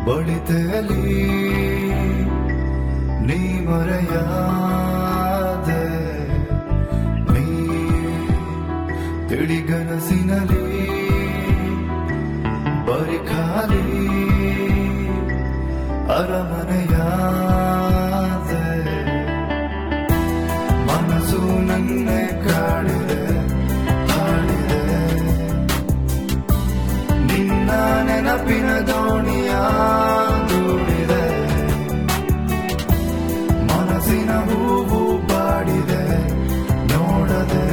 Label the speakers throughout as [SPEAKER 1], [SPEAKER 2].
[SPEAKER 1] ಬಡಿತೆಯಲ್ಲಿ ನೀ ಮರೆಯಾದೆ ನೀ ತಿಳಿಗನಸಿನಲ್ಲಿ ಬರಿ ಖಾಲಿ ಅರಮನೆಯಾದೆ ಮನಸ್ಸು ನನ್ನೆ ಕಾಡಿದೆ ಕಾಡಿದೆ ನಿನ್ನ ನೆನಪಿನ ದೋಣಿಯ ದೂಡಿದೆ ಮನಸ್ಸಿನ ಹೂವು ಬಾಡಿದೆ ನೋಡದೆ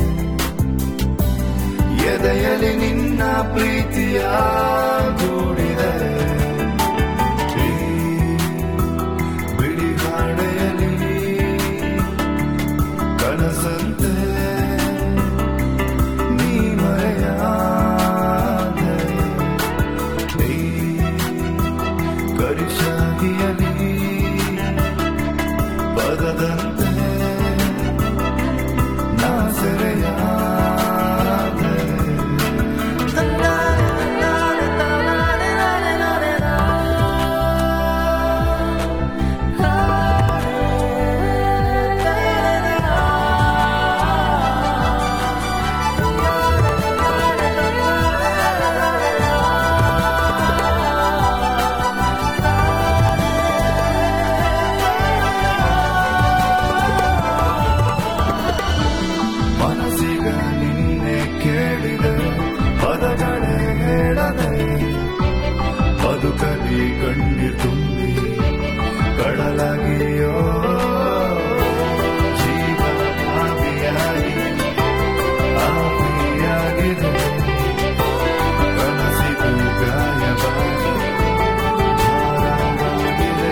[SPEAKER 1] ಎದೆಯಲ್ಲಿ ನಿನ್ನ ಪ್ರೀತಿಯ ಗೂಡಿದೆ ಈ ಬಿಳಿ ಹಾಡೆಯಲ್ಲಿ ಕನಸಂತೆ ನೀ ಮರೆಯಾದೆ ಈ ಕರಿಶಾಹಿಯಲ್ಲಿ ಪದದಂತೆ ನಾ ಸೆರೆಯಾದೆ ಮನಸ್ಸಿಗ ನಿನ್ನೆ ಕೇಳಿದೆ ಪದಗಳೇ ಹೇಳದೆ ಬದುಕಲಿ ಕಣ್ಣೀರ್ ತುಂಬಿ ಕಡಲಾಗಿಯೋ ಜೀವನ ಆವಿಯಾಗಿ ಆವಿಯಾಗಿದೆ ಕನಸಿದು ಗಾಯವಾಗಿ ಭಾರವಾಗಿದೆ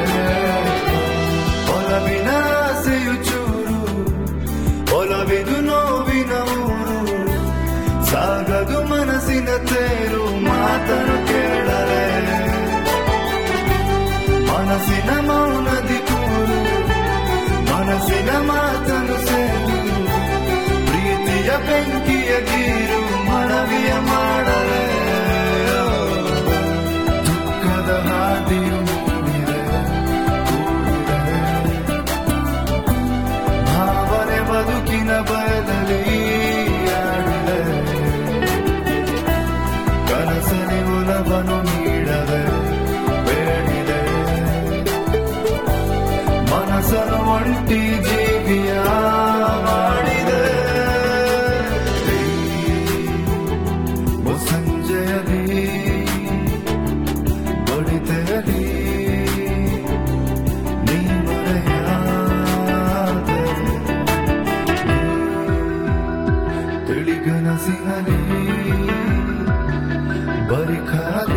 [SPEAKER 1] ಒಲವಿನ ಆಸೆಯು ಚೂರು ಒಲವಿದು ನೋವಿನ ಊರು ಸಾಗದು ಮನಸ್ಸಿನ ತೇರು ಮಾತನು ಕೇಳಲೆ ಮನಸ್ಸಿನ ಮೌನದಿ ಕೂರು ಮನಸ್ಸಿನ ಮಾತನು ಸೇರು ಪ್ರೀತಿಯ ಬೆಂಕಿಯ ಗೀರು ಮನವಿಯ ಮಾಡಲೆ ದುಃಖದ ಹಾದಿಯು ಮೂಡಿದೆ ಕೂಡಿದೆ ಭಾವನೆ ಬದುಕಿನ ಬಯಲಲ್ಲಿ ಆಡಿದೆ ಕನಸಲಿ ಒಲವನ್ನು ನೀಡದೆ ಬೇಡಿದೆ ಮನಸ್ಸನ್ನು ಒಂಟಿ ಜೀವಿಯ ಮಾಡಿದೆ ಮುಸ್ಸಂಜೆಯಲ್ಲಿ ಬಡಿತೆಯಲ್ಲಿ ನೀ ಮರೆಯಾದೆ ತಿಳಿಗನಸಿನಲ್ಲಿ ಬರಿ ಖಾಲಿ